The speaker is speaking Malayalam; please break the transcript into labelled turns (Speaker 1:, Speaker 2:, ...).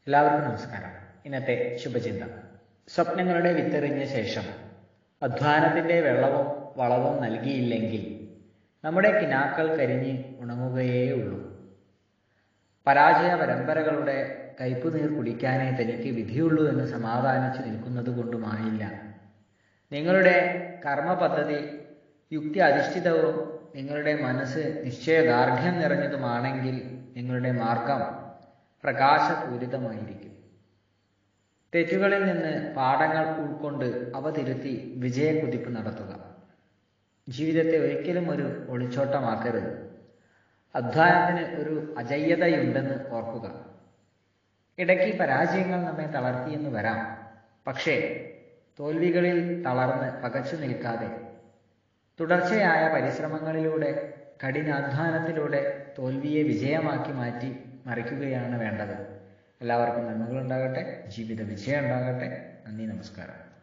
Speaker 1: എല്ലാവർക്കും നമസ്കാരം ഇന്നത്തെ ശുഭചിന്ത സ്വപ്നങ്ങളുടെ വിത്തെറിഞ്ഞ ശേഷം അധ്വാനത്തിന്റെ വെള്ളവും വളവും നൽകിയില്ലെങ്കിൽ നമ്മുടെ കിനാക്കൾ കരിഞ്ഞ് ഉണങ്ങുകയേ ഉള്ളൂ പരാജയ പരമ്പരകളുടെ കയ്പുനീർ കുടിക്കാനേ തനിക്ക് വിധിയുള്ളൂ എന്ന് സമാധാനിച്ചു നിൽക്കുന്നത് കൊണ്ടുമായില്ല നിങ്ങളുടെ കർമ്മ പദ്ധതി യുക്തി അധിഷ്ഠിതവും നിങ്ങളുടെ മനസ്സ് നിശ്ചയദാർഢ്യം നിറഞ്ഞതുമാണെങ്കിൽ നിങ്ങളുടെ മാർഗം പ്രകാശപൂരിതമായിരിക്കും തെറ്റുകളിൽ നിന്ന് പാഠങ്ങൾ ഉൾക്കൊണ്ട് അവ തിരുത്തി വിജയക്കുതിപ്പ് നടത്തുക ജീവിതത്തെ ഒരിക്കലും ഒരു ഒളിച്ചോട്ടമാക്കരുത് അധ്വാനത്തിന് ഒരു അജയ്യതയുണ്ടെന്ന് ഓർക്കുക ഇടയ്ക്ക് പരാജയങ്ങൾ നമ്മെ തളർത്തിയെന്ന് വരാം പക്ഷേ തോൽവികളിൽ തളർന്ന് പകച്ചു നിൽക്കാതെ തുടർച്ചയായ പരിശ്രമങ്ങളിലൂടെ കഠിനാധ്വാനത്തിലൂടെ തോൽവിയെ വിജയമാക്കി മാറ്റി മറിക്കുകയാണ് വേണ്ടത് എല്ലാവർക്കും നന്മകളുണ്ടാകട്ടെ ജീവിത വിജയം ഉണ്ടാകട്ടെ നന്ദി നമസ്കാരം